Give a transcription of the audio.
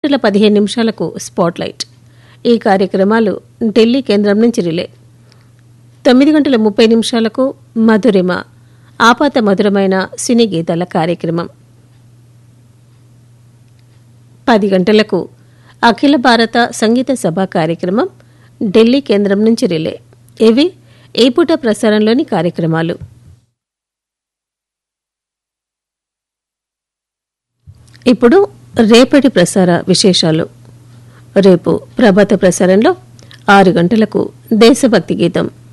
గంటల పదిహేను నిమిషాలకు స్పాట్లైట్ ఈ కార్యక్రమాలు ఢిల్లీ కేంద్రం నుంచి రిలే తొమ్మిది గంటల ముప్పై నిమిషాలకు మధురిమ ఆపాత మధురమైన సినీ గీతాల కార్యక్రమం పది గంటలకు అఖిల భారత సంగీత సభ కార్యక్రమం ఢిల్లీ కేంద్రం నుంచి రిలే ఇవి ఈ పూట ప్రసారంలోని కార్యక్రమాలు ఇప్పుడు రేపటి ప్రసార విశేషాలు రేపు ప్రభాత ప్రసారంలో ఆరు గంటలకు దేశభక్తి గీతం